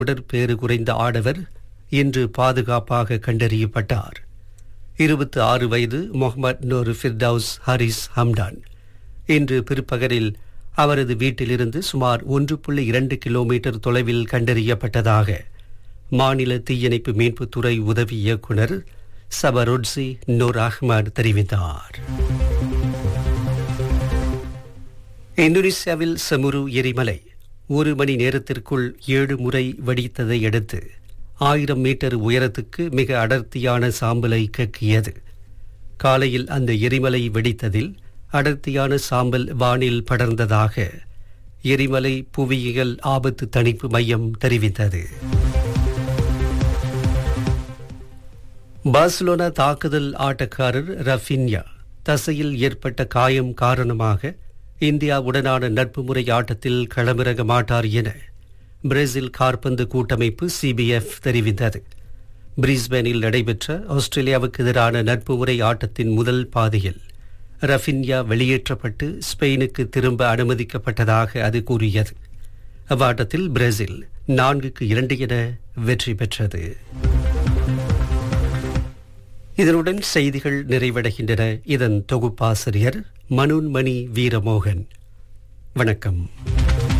உடற்பேறு குறைந்த ஆடவர் இன்று பாதுகாப்பாக கண்டறியப்பட்டார் இருபத்தி ஆறு வயது முகமது நூர் ஃபிர்தவுஸ் ஹரிஸ் ஹம்டான் இன்று பிற்பகலில் அவரது வீட்டிலிருந்து சுமார் ஒன்று புள்ளி இரண்டு கிலோமீட்டர் தொலைவில் கண்டறியப்பட்டதாக மாநில தீயணைப்பு மீட்புத்துறை உதவி இயக்குனர் சபருட்சி நூர் அஹ்மத் தெரிவித்தார் இந்தோனேசியாவில் சமுரு எரிமலை ஒரு மணி நேரத்திற்குள் ஏழு முறை வெடித்ததை அடுத்து ஆயிரம் மீட்டர் உயரத்துக்கு மிக அடர்த்தியான சாம்பலை கக்கியது காலையில் அந்த எரிமலை வெடித்ததில் அடர்த்தியான சாம்பல் வானில் படர்ந்ததாக எரிமலை புவியியல் ஆபத்து தணிப்பு மையம் தெரிவித்தது பார்சிலோனா தாக்குதல் ஆட்டக்காரர் ரஃபின்யா தசையில் ஏற்பட்ட காயம் காரணமாக இந்தியாவுடனான நட்பு முறை ஆட்டத்தில் களமிறங்க மாட்டார் என பிரேசில் கார்பந்து கூட்டமைப்பு சிபிஎஃப் தெரிவித்தது பிரிஸ்பேனில் நடைபெற்ற ஆஸ்திரேலியாவுக்கு எதிரான நட்பு முறை ஆட்டத்தின் முதல் பாதையில் ரஃபின்யா வெளியேற்றப்பட்டு ஸ்பெயினுக்கு திரும்ப அனுமதிக்கப்பட்டதாக அது கூறியது அவ்வாட்டத்தில் பிரேசில் நான்குக்கு இரண்டு என வெற்றி பெற்றது இதனுடன் செய்திகள் நிறைவடைகின்றன இதன் தொகுப்பாசிரியர் மனோன்மணி வீரமோகன் வணக்கம்